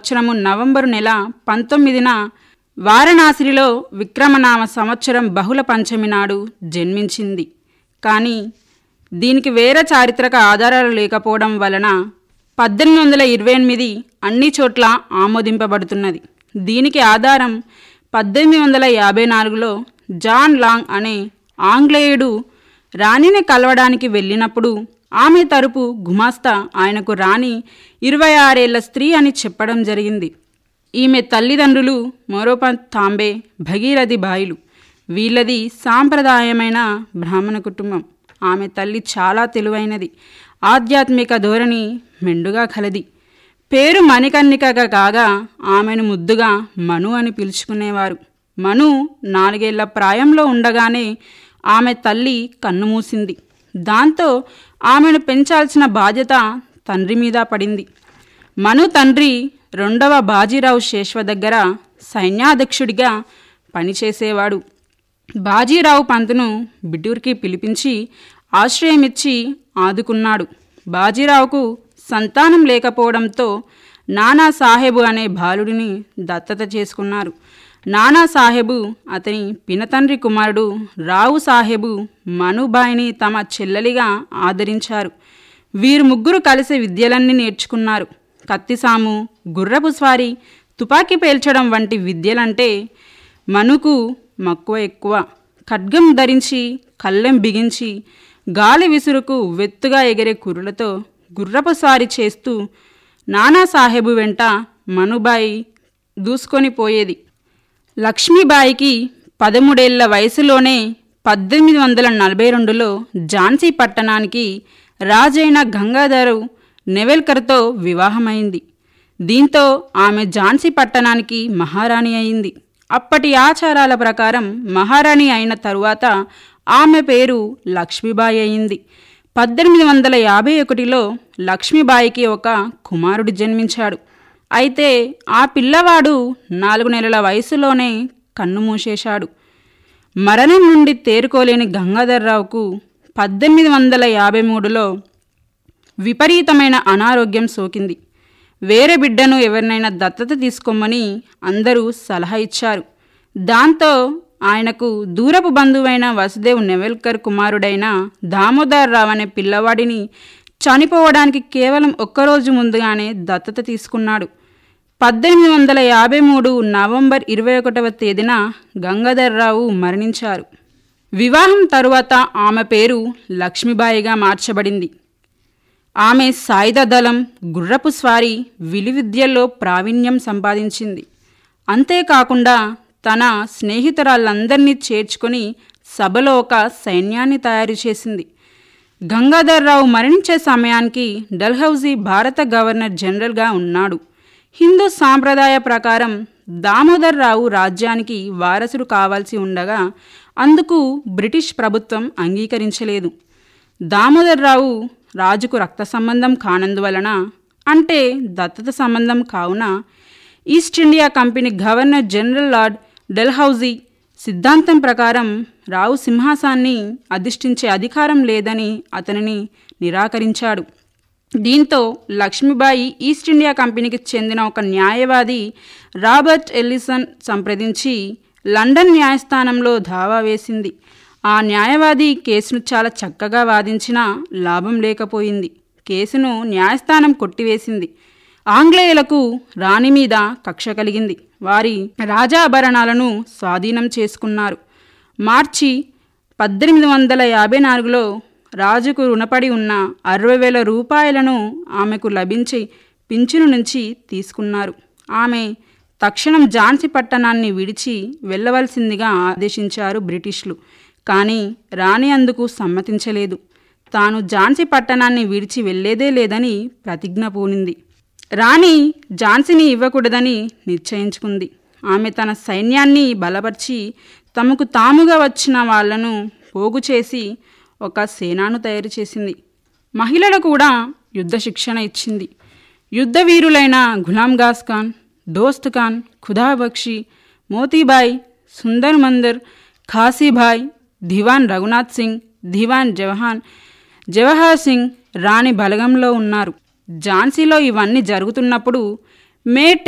సంవత్సరము నవంబరు నెల పంతొమ్మిదిన వారణాసిలో విక్రమనామ సంవత్సరం బహుళ పంచమి నాడు జన్మించింది కానీ దీనికి వేరే చారిత్రక ఆధారాలు లేకపోవడం వలన పద్దెనిమిది వందల ఇరవై ఎనిమిది అన్ని చోట్ల ఆమోదింపబడుతున్నది దీనికి ఆధారం పద్దెనిమిది వందల యాభై నాలుగులో జాన్ లాంగ్ అనే ఆంగ్లేయుడు రాణిని కలవడానికి వెళ్ళినప్పుడు ఆమె తరపు గుమాస్తా ఆయనకు రాణి ఇరవై ఆరేళ్ల స్త్రీ అని చెప్పడం జరిగింది ఈమె తల్లిదండ్రులు మోరోపంత్ తాంబే భగీరథి బాయిలు వీళ్ళది సాంప్రదాయమైన బ్రాహ్మణ కుటుంబం ఆమె తల్లి చాలా తెలివైనది ఆధ్యాత్మిక ధోరణి మెండుగా కలది పేరు మణికర్ణికగా కాగా ఆమెను ముద్దుగా మను అని పిలుచుకునేవారు మను నాలుగేళ్ల ప్రాయంలో ఉండగానే ఆమె తల్లి కన్నుమూసింది దాంతో ఆమెను పెంచాల్సిన బాధ్యత తండ్రి మీద పడింది మను తండ్రి రెండవ బాజీరావు శేష్వ దగ్గర సైన్యాధ్యక్షుడిగా పనిచేసేవాడు బాజీరావు పంతును బిడ్డూరికి పిలిపించి ఆశ్రయమిచ్చి ఆదుకున్నాడు బాజీరావుకు సంతానం లేకపోవడంతో నానా సాహెబు అనే బాలుడిని దత్తత చేసుకున్నారు నానా సాహెబు అతని పినతండ్రి కుమారుడు రావు సాహెబు మనుబాయిని తమ చెల్లెలిగా ఆదరించారు వీరు ముగ్గురు కలిసి విద్యలన్నీ నేర్చుకున్నారు కత్తిసాము గుర్రపు స్వారీ తుపాకీ పేల్చడం వంటి విద్యలంటే మనుకు మక్కువ ఎక్కువ ఖడ్గం ధరించి కళ్ళెం బిగించి గాలి విసురుకు వెత్తుగా ఎగిరే కుర్రలతో గుర్రపు స్వారీ చేస్తూ నానాసాహెబు వెంట మనుబాయి దూసుకొని పోయేది లక్ష్మీబాయికి పదమూడేళ్ల వయసులోనే పద్దెనిమిది వందల నలభై రెండులో ఝాన్సీ పట్టణానికి రాజైన గంగాధరు నెవెల్కర్తో వివాహమైంది దీంతో ఆమె ఝాన్సీ పట్టణానికి మహారాణి అయింది అప్పటి ఆచారాల ప్రకారం మహారాణి అయిన తరువాత ఆమె పేరు లక్ష్మీబాయి అయింది పద్దెనిమిది వందల యాభై ఒకటిలో లక్ష్మీబాయికి ఒక కుమారుడు జన్మించాడు అయితే ఆ పిల్లవాడు నాలుగు నెలల వయసులోనే కన్ను మూసేశాడు మరణం నుండి తేరుకోలేని గంగాధర్రావుకు పద్దెనిమిది వందల యాభై మూడులో విపరీతమైన అనారోగ్యం సోకింది వేరే బిడ్డను ఎవరినైనా దత్తత తీసుకోమని అందరూ సలహా ఇచ్చారు దాంతో ఆయనకు దూరపు బంధువైన వసుదేవ్ నెవెల్కర్ కుమారుడైన దామోదర్ రావు అనే పిల్లవాడిని చనిపోవడానికి కేవలం ఒక్కరోజు ముందుగానే దత్తత తీసుకున్నాడు పద్దెనిమిది వందల యాభై మూడు నవంబర్ ఇరవై ఒకటవ తేదీన గంగాధర్రావు మరణించారు వివాహం తరువాత ఆమె పేరు లక్ష్మీబాయిగా మార్చబడింది ఆమె సాయుధ దళం గుర్రపు స్వారీ విలువిద్యల్లో ప్రావీణ్యం సంపాదించింది అంతేకాకుండా తన స్నేహితురాళ్ళందరినీ చేర్చుకొని సభలో ఒక సైన్యాన్ని తయారు చేసింది గంగాధర్రావు మరణించే సమయానికి డల్హౌజీ భారత గవర్నర్ జనరల్గా ఉన్నాడు హిందూ సాంప్రదాయ ప్రకారం దామోదర్ రావు రాజ్యానికి వారసుడు కావాల్సి ఉండగా అందుకు బ్రిటిష్ ప్రభుత్వం అంగీకరించలేదు దామోదర్ రావు రాజుకు రక్త సంబంధం కానందువలన అంటే దత్తత సంబంధం కావున East India Company Governor General Lord Dalhousie సిద్ధాంతం ప్రకారం రావు సింహాసాన్ని అధిష్ఠించే అధికారం లేదని అతనిని నిరాకరించాడు దీంతో లక్ష్మీబాయి ఈస్ట్ ఇండియా కంపెనీకి చెందిన ఒక న్యాయవాది రాబర్ట్ ఎల్లిసన్ సంప్రదించి లండన్ న్యాయస్థానంలో దావా వేసింది ఆ న్యాయవాది కేసును చాలా చక్కగా వాదించినా లాభం లేకపోయింది కేసును న్యాయస్థానం కొట్టివేసింది ఆంగ్లేయులకు రాణి మీద కక్ష కలిగింది వారి రాజాభరణాలను స్వాధీనం చేసుకున్నారు మార్చి పద్దెనిమిది వందల యాభై నాలుగులో రాజుకు రుణపడి ఉన్న అరవై వేల రూపాయలను ఆమెకు లభించి పింఛను నుంచి తీసుకున్నారు ఆమె తక్షణం ఝాన్సీ పట్టణాన్ని విడిచి వెళ్ళవలసిందిగా ఆదేశించారు బ్రిటిష్లు కానీ రాణి అందుకు సమ్మతించలేదు తాను ఝాన్సీ పట్టణాన్ని విడిచి వెళ్లేదే లేదని ప్రతిజ్ఞ పూనింది రాణి ఝాన్సీని ఇవ్వకూడదని నిశ్చయించుకుంది ఆమె తన సైన్యాన్ని బలపరిచి తమకు తాముగా వచ్చిన వాళ్లను పోగు చేసి ఒక సేనాను తయారు చేసింది మహిళలకు కూడా యుద్ధ శిక్షణ ఇచ్చింది యుద్ధ వీరులైన గులాం గాస్ ఖాన్ దోస్త్ ఖాన్ ఖుదా బక్షి మోతీబాయ్ సుందర్ మందర్ ఖాసీభాయ్ దివాన్ రఘునాథ్ సింగ్ దివాన్ జవహాన్ జవహర్ సింగ్ రాణి బలగంలో ఉన్నారు ఝాన్సీలో ఇవన్నీ జరుగుతున్నప్పుడు మే